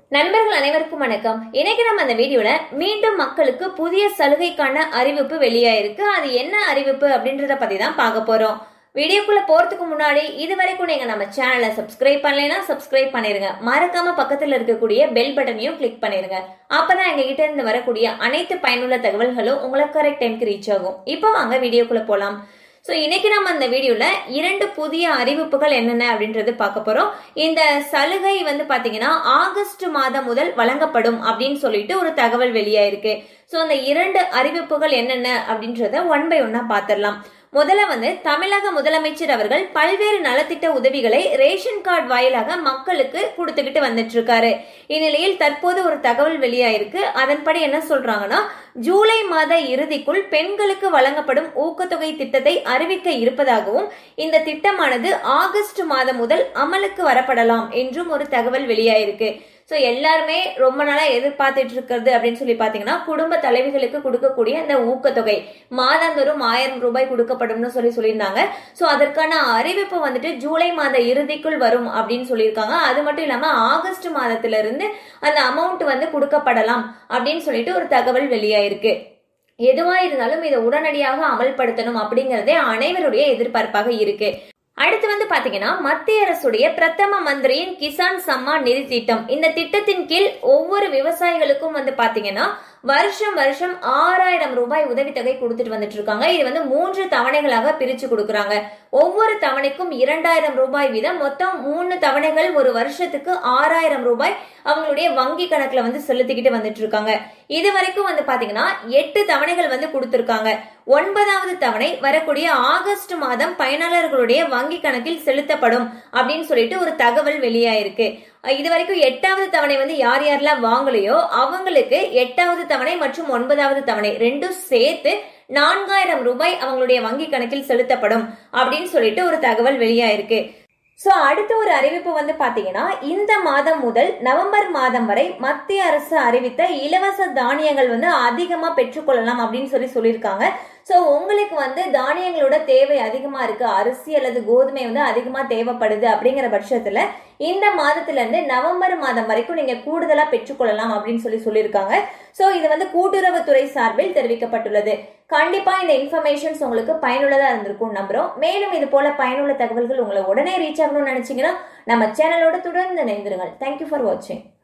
நண்பர்கள் அனைவருக்கும் வணக்கம் இன்னைக்கு நம்ம அந்த வீடியோல மீண்டும் மக்களுக்கு புதிய சலுகைக்கான அறிவிப்பு வெளியாயிருக்கு அது என்ன அறிவிப்பு அப்படின்றத பத்தி தான் பார்க்க போறோம் வீடியோக்குள்ள போறதுக்கு முன்னாடி இது வரைக்கும் நீங்க நம்ம சேனலை சப்ஸ்கிரைப் பண்ணலைன்னா சப்ஸ்கிரைப் பண்ணிருங்க மறக்காம பக்கத்துல இருக்கக்கூடிய பெல் பட்டனையும் கிளிக் பண்ணிருங்க அப்பதான் எங்க கிட்ட இருந்து வரக்கூடிய அனைத்து பயனுள்ள தகவல்களும் உங்களுக்கு கரெக்ட் டைம்க்கு ரீச் ஆகும் இப்போ வாங்க வீடியோக்குள்ள போலாம் ஸோ இன்னைக்கு நம்ம அந்த வீடியோல இரண்டு புதிய அறிவிப்புகள் என்னென்ன அப்படின்றது பார்க்க போறோம் இந்த சலுகை வந்து பாத்தீங்கன்னா ஆகஸ்ட் மாதம் முதல் வழங்கப்படும் அப்படின்னு சொல்லிட்டு ஒரு தகவல் வெளியாயிருக்கு ஸோ அந்த இரண்டு அறிவிப்புகள் என்னென்ன அப்படின்றத ஒன் பை ஒன்னா பார்த்துடலாம் முதல்ல வந்து தமிழக முதலமைச்சர் அவர்கள் பல்வேறு நலத்திட்ட உதவிகளை ரேஷன் கார்டு வாயிலாக மக்களுக்கு கொடுத்துக்கிட்டு வந்துட்டு இருக்காரு இந்நிலையில் தற்போது ஒரு தகவல் வெளியாயிருக்கு அதன்படி என்ன சொல்றாங்கன்னா ஜூலை மாத இறுதிக்குள் பெண்களுக்கு வழங்கப்படும் ஊக்கத்தொகை திட்டத்தை அறிவிக்க இருப்பதாகவும் இந்த திட்டமானது ஆகஸ்ட் மாதம் முதல் அமலுக்கு வரப்படலாம் என்றும் ஒரு தகவல் வெளியாயிருக்கு ஸோ எல்லாருமே ரொம்ப நாளா எதிர்பார்த்துட்டு இருக்கிறது அப்படின்னு சொல்லி பாத்தீங்கன்னா குடும்ப தலைவிகளுக்கு கொடுக்கக்கூடிய அந்த ஊக்கத்தொகை மாதந்தோறும் ஆயிரம் ரூபாய் கொடுக்கப்படும்னு சொல்லி சொல்லியிருந்தாங்க ஸோ அதற்கான அறிவிப்பு வந்துட்டு ஜூலை மாத இறுதிக்குள் வரும் அப்படின்னு சொல்லியிருக்காங்க அது மட்டும் இல்லாம ஆகஸ்ட் மாதத்துல இருந்து அந்த அமௌண்ட் வந்து கொடுக்கப்படலாம் அப்படின்னு சொல்லிட்டு ஒரு தகவல் வெளியாயிருக்கு எதுவா இருந்தாலும் இதை உடனடியாக அமல்படுத்தணும் அப்படிங்கறதே அனைவருடைய எதிர்பார்ப்பாக இருக்கு அடுத்து வந்து பாத்தீங்கன்னா மத்திய அரசுடைய பிரதம மந்திரியின் கிசான் சம்மான் நிதி திட்டம் இந்த திட்டத்தின் கீழ் ஒவ்வொரு விவசாயிகளுக்கும் வந்து பாத்தீங்கன்னா வருஷம் வருஷம் ஆறாயிரம் ரூபாய் உதவித்தொகை கொடுத்துட்டு வந்துட்டு இருக்காங்க இது வந்து மூன்று தவணைகளாக பிரிச்சு கொடுக்குறாங்க ஒவ்வொரு தவணைக்கும் இரண்டாயிரம் ரூபாய் வீதம் மொத்தம் மூணு தவணைகள் ஒரு வருஷத்துக்கு ஆறாயிரம் ரூபாய் அவங்களுடைய வங்கி கணக்குல வந்து செலுத்திக்கிட்டு வந்துட்டு இருக்காங்க இது வரைக்கும் வந்து பாத்தீங்கன்னா எட்டு தவணைகள் வந்து கொடுத்திருக்காங்க ஒன்பதாவது தவணை வரக்கூடிய ஆகஸ்ட் மாதம் பயனாளர்களுடைய வங்கி கணக்கில் செலுத்தப்படும் அப்படின்னு சொல்லிட்டு ஒரு தகவல் வெளியாயிருக்கு இது வரைக்கும் எட்டாவது தவணை வந்து யார் யாரெல்லாம் வாங்கலையோ அவங்களுக்கு எட்டாவது தவணை மற்றும் ஒன்பதாவது தவணை ரெண்டும் சேர்த்து நான்காயிரம் ரூபாய் அவங்களுடைய வங்கி கணக்கில் செலுத்தப்படும் அப்படின்னு சொல்லிட்டு ஒரு தகவல் வெளியாயிருக்கு சோ அடுத்த ஒரு அறிவிப்பு வந்து பாத்தீங்கன்னா இந்த மாதம் முதல் நவம்பர் மாதம் வரை மத்திய அரசு அறிவித்த இலவச தானியங்கள் வந்து அதிகமா பெற்றுக்கொள்ளலாம் அப்படின்னு சொல்லி சொல்லியிருக்காங்க ஸோ உங்களுக்கு வந்து தானியங்களோட தேவை அதிகமா இருக்கு அரிசி அல்லது கோதுமை வந்து அதிகமா தேவைப்படுது அப்படிங்கிற பட்சத்துல இந்த மாதத்துல இருந்து நவம்பர் மாதம் வரைக்கும் நீங்க கூடுதலா பெற்றுக்கொள்ளலாம் அப்படின்னு சொல்லி சொல்லியிருக்காங்க ஸோ இது வந்து கூட்டுறவுத்துறை சார்பில் தெரிவிக்கப்பட்டுள்ளது கண்டிப்பா இந்த இன்ஃபர்மேஷன்ஸ் உங்களுக்கு பயனுள்ளதா இருந்திருக்கும் நம்புறோம் மேலும் இது போல பயனுள்ள தகவல்கள் உங்களை உடனே ரீச் ஆகணும்னு நினைச்சீங்கன்னா நம்ம சேனலோட தொடர்ந்து இணைந்திருங்கள் தேங்க்யூ ஃபார் வாட்சிங்